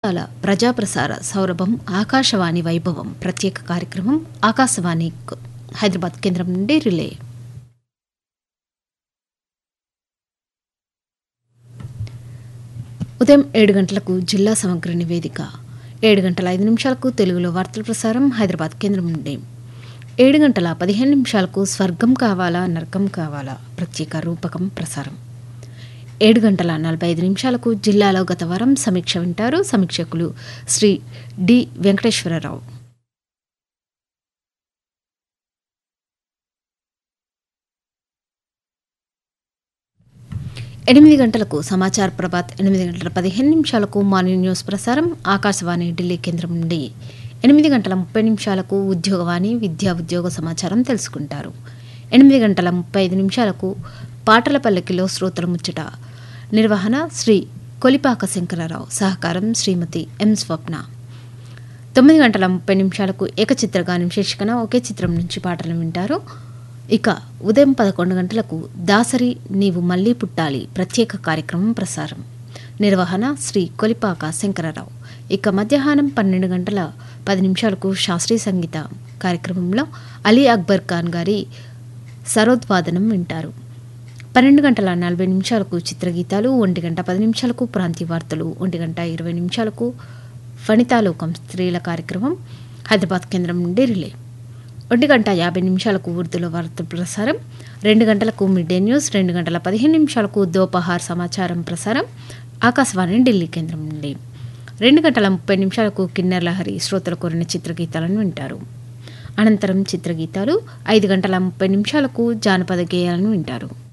సాయంకాల ప్రజాప్రసార సౌరభం ఆకాశవాణి వైభవం ప్రత్యేక కార్యక్రమం ఆకాశవాణి కు- హైదరాబాద్ కేంద్రం నుండి రిలే ఉదయం ఏడు గంటలకు జిల్లా సమగ్ర నివేదిక ఏడు గంటల ఐదు నిమిషాలకు తెలుగులో వార్తల ప్రసారం హైదరాబాద్ కేంద్రం నుండి ఏడు గంటల పదిహేను నిమిషాలకు స్వర్గం కావాలా నరకం కావాలా ప్రత్యేక రూపకం ప్రసారం ఏడు గంటల నలభై ఐదు నిమిషాలకు జిల్లాలో గత వారం సమీక్ష వింటారు సమీక్షకులు శ్రీ డి వెంకటేశ్వరరావు ఎనిమిది గంటలకు సమాచార ప్రభాత్ ఎనిమిది గంటల పదిహేను నిమిషాలకు మార్నింగ్ న్యూస్ ప్రసారం ఆకాశవాణి ఢిల్లీ కేంద్రం నుండి ఎనిమిది గంటల ముప్పై నిమిషాలకు ఉద్యోగవాణి విద్యా ఉద్యోగ సమాచారం తెలుసుకుంటారు ఎనిమిది గంటల ముప్పై ఐదు నిమిషాలకు పాటల పల్లకిలో శ్రోతల ముచ్చట నిర్వహణ శ్రీ కొలిపాక శంకరరావు సహకారం శ్రీమతి ఎం స్వప్న తొమ్మిది గంటల ముప్పై నిమిషాలకు ఏకచిత్రగానం శీర్షికన ఒకే చిత్రం నుంచి పాటలు వింటారు ఇక ఉదయం పదకొండు గంటలకు దాసరి నీవు మళ్ళీ పుట్టాలి ప్రత్యేక కార్యక్రమం ప్రసారం నిర్వహణ శ్రీ కొలిపాక శంకరరావు ఇక మధ్యాహ్నం పన్నెండు గంటల పది నిమిషాలకు శాస్త్రీయ సంగీత కార్యక్రమంలో అలీ అక్బర్ ఖాన్ గారి సరోద్వాదనం వింటారు పన్నెండు గంటల నలభై నిమిషాలకు చిత్రగీతాలు ఒంటి గంట పది నిమిషాలకు ప్రాంతీయ వార్తలు ఒంటి గంట ఇరవై నిమిషాలకు వనితాలోకం స్త్రీల కార్యక్రమం హైదరాబాద్ కేంద్రం నుండి రిలే ఒంటి గంట యాభై నిమిషాలకు ఉర్దూలో వార్తల ప్రసారం రెండు గంటలకు మిడ్ డే న్యూస్ రెండు గంటల పదిహేను నిమిషాలకు దోపహార్ సమాచారం ప్రసారం ఆకాశవాణి ఢిల్లీ కేంద్రం నుండి రెండు గంటల ముప్పై నిమిషాలకు కిన్నెర్ లహరి శ్రోతల కోరిన చిత్రగీతాలను వింటారు అనంతరం చిత్రగీతాలు ఐదు గంటల ముప్పై నిమిషాలకు జానపద గేయాలను వింటారు